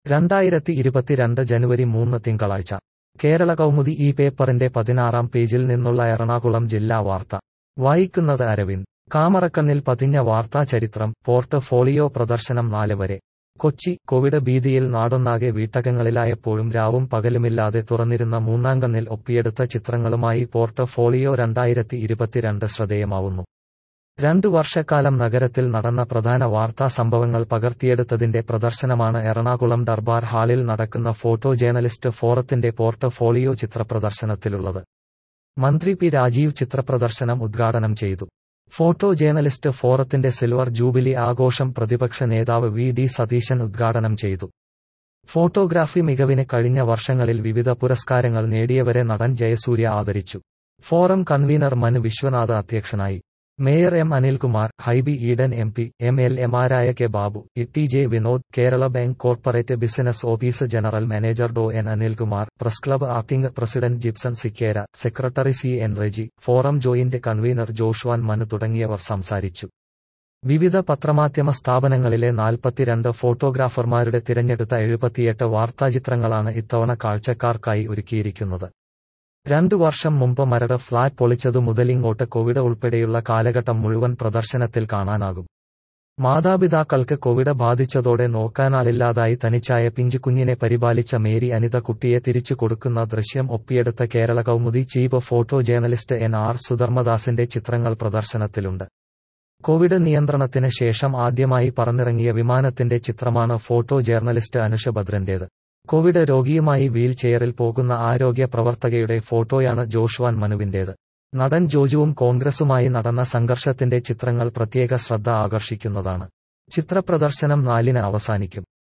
രണ്ടായിരത്തി ഇരുപത്തിരണ്ട് ജനുവരി മൂന്ന് തിങ്കളാഴ്ച കേരള കൗമുദി ഈ പേപ്പറിന്റെ പതിനാറാം പേജിൽ നിന്നുള്ള എറണാകുളം ജില്ലാ വാർത്ത വായിക്കുന്നത് അരവിന്ദ് കാമറക്കണ്ണിൽ പതിഞ്ഞ വാർത്താ ചരിത്രം പോർട്ട് ഫോളിയോ പ്രദർശനം നാല് വരെ കൊച്ചി കോവിഡ് ഭീതിയിൽ നാടൊന്നാകെ വീട്ടകങ്ങളിലായപ്പോഴും രാവും പകലുമില്ലാതെ തുറന്നിരുന്ന മൂന്നാംകണ്ണിൽ ഒപ്പിയെടുത്ത ചിത്രങ്ങളുമായി പോർട്ട് ഫോളിയോ രണ്ടായിരത്തി ഇരുപത്തിരണ്ട് ശ്രദ്ധേയമാവുന്നു രണ്ടു വർഷക്കാലം നഗരത്തിൽ നടന്ന പ്രധാന വാർത്താ സംഭവങ്ങൾ പകർത്തിയെടുത്തതിന്റെ പ്രദർശനമാണ് എറണാകുളം ദർബാർ ഹാളിൽ നടക്കുന്ന ഫോട്ടോ ജേർണലിസ്റ്റ് ഫോറത്തിന്റെ പോർട്ട് ഫോളിയോ ചിത്രപ്രദർശനത്തിലുള്ളത് മന്ത്രി പി രാജീവ് ചിത്രപ്രദർശനം ഉദ്ഘാടനം ചെയ്തു ഫോട്ടോ ജേർണലിസ്റ്റ് ഫോറത്തിന്റെ സിൽവർ ജൂബിലി ആഘോഷം പ്രതിപക്ഷ നേതാവ് വി ഡി സതീശൻ ഉദ്ഘാടനം ചെയ്തു ഫോട്ടോഗ്രാഫി മികവിന് കഴിഞ്ഞ വർഷങ്ങളിൽ വിവിധ പുരസ്കാരങ്ങൾ നേടിയവരെ നടൻ ജയസൂര്യ ആദരിച്ചു ഫോറം കൺവീനർ മനു വിശ്വനാഥ് അധ്യക്ഷനായി mayor M Anilkumar Hibi Eden M P M L എമാരായ K Babu T J Vinod Kerala bank corporate business office general manager Dr N Anilkumar press club acting president Gipson Sikkera secretary C N Reji forum joint convener Joshwan Manu തുടങ്ങിയവർ സംസാരിച്ചു വിവിധ പത്രമാധ്യമ സ്ഥാപനങ്ങളിലെ നാൽപ്പത്തിരണ്ട് ഫോട്ടോഗ്രാഫർമാരുടെ തിരഞ്ഞെടുത്ത എഴുപത്തിയെട്ട് വാർത്താചിത്രങ്ങളാണ് ഇത്തവണ കാഴ്ചക്കാർക്കായി ഒരുക്കിയിരിക്കുന്നത് രണ്ടു വർഷം മുമ്പ് മരട് ഫ്ളാറ്റ് പൊളിച്ചതു മുതലിങ്ങോട്ട് കോവിഡ് ഉൾപ്പെടെയുള്ള കാലഘട്ടം മുഴുവൻ പ്രദർശനത്തിൽ കാണാനാകും മാതാപിതാക്കൾക്ക് കോവിഡ് ബാധിച്ചതോടെ നോക്കാനാളില്ലാതായി തനിച്ചായ പിഞ്ചുകുഞ്ഞിനെ പരിപാലിച്ച മേരി അനിത കുട്ടിയെ തിരിച്ചു കൊടുക്കുന്ന ദൃശ്യം ഒപ്പിയെടുത്ത Kerala Kaumudi chief photo journalist N R സുധർമ്മദാസിന്റെ ചിത്രങ്ങൾ പ്രദർശനത്തിലുണ്ട് കോവിഡ് നിയന്ത്രണത്തിന് ശേഷം ആദ്യമായി പറന്നിറങ്ങിയ വിമാനത്തിന്റെ ചിത്രമാണ് ഫോട്ടോ ജേർണലിസ്റ്റ് അനുഷ ഭദ്രന്റേത് കോവിഡ് രോഗിയുമായി വീൽ ചെയറിൽ പോകുന്ന ആരോഗ്യ പ്രവർത്തകയുടെ ഫോട്ടോയാണ് ജോഷ്വാൻ മനുവിന്റേത് നടൻ ജോജുവും കോൺഗ്രസുമായി നടന്ന സംഘർഷത്തിന്റെ ചിത്രങ്ങൾ പ്രത്യേക ശ്രദ്ധ ആകർഷിക്കുന്നതാണ് ചിത്രപ്രദർശനം നാലിന് അവസാനിക്കും